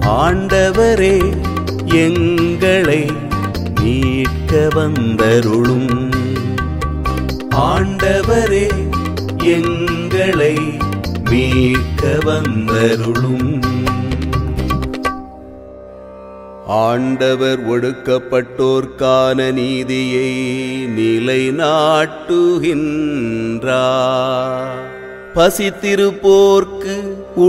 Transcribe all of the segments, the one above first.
ஆண்டவரே எங்களை மீட்க வந்தருளும் ஆண்டவரே எங்களை மீட்க வந்தருளும் ஆண்டவர் ஒடுக்கப்பட்டோர்க்கான நீதியை நிலைநாட்டுகின்றார் பசித்திருப்போர்க்கு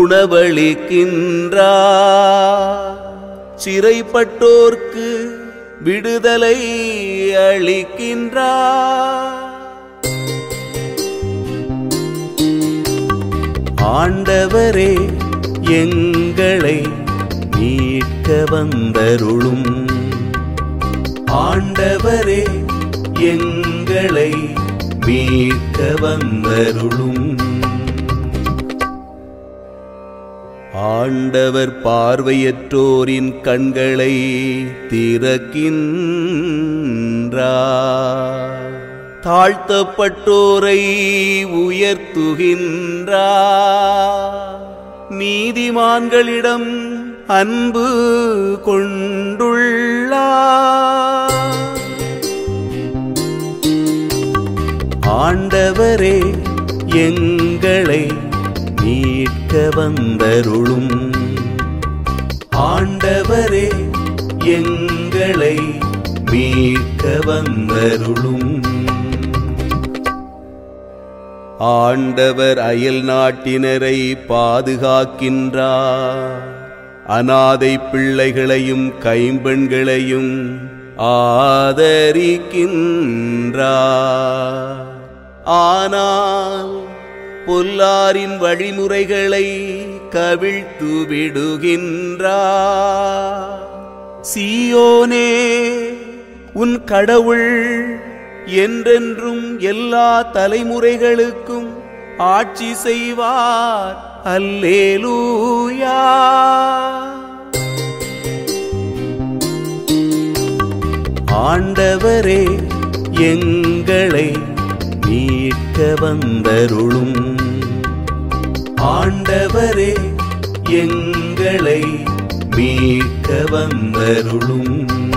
உணவளிக்கின்றார் சிறைப்பட்டோர்க்கு விடுதலை அளிக்கின்றார் ஆண்டவரே எங்களை மீட்க வந்தருளும் ஆண்டவரே எங்களை மீட்க வந்தருளும் ஆண்டவர் பார்வையற்றோரின் கண்களை திறக்கின்றார் தாழ்த்தப்பட்டோரை உயர்த்துகின்றார் நீதிமான்களிடம் அன்பு கொண்டுள்ளார் ஆண்டவரே எங்களை மீட்க வந்தருளும் ஆண்டவரே எங்களை மீட்க வந்தருளும் ஆண்டவர் அயல் நாட்டினரை பாதுகாக்கின்றார் அனாதை பிள்ளைகளையும் கைம்பெண்களையும் ஆதரிக்கின்றார் ஆனால் பொல்லாரின் வழிமுறைகளை கவிழ்த்து விடுகின்றார் சீயோனே உன் கடவுள் என்றென்றும் எல்லா தலைமுறைகளுக்கும் ஆட்சி செய்வார் அல்லேலூயா ஆண்டவரே எங்களை மீட்க வந்தருளும் ஆண்டவரே எங்களை மீட்க வந்தருளும்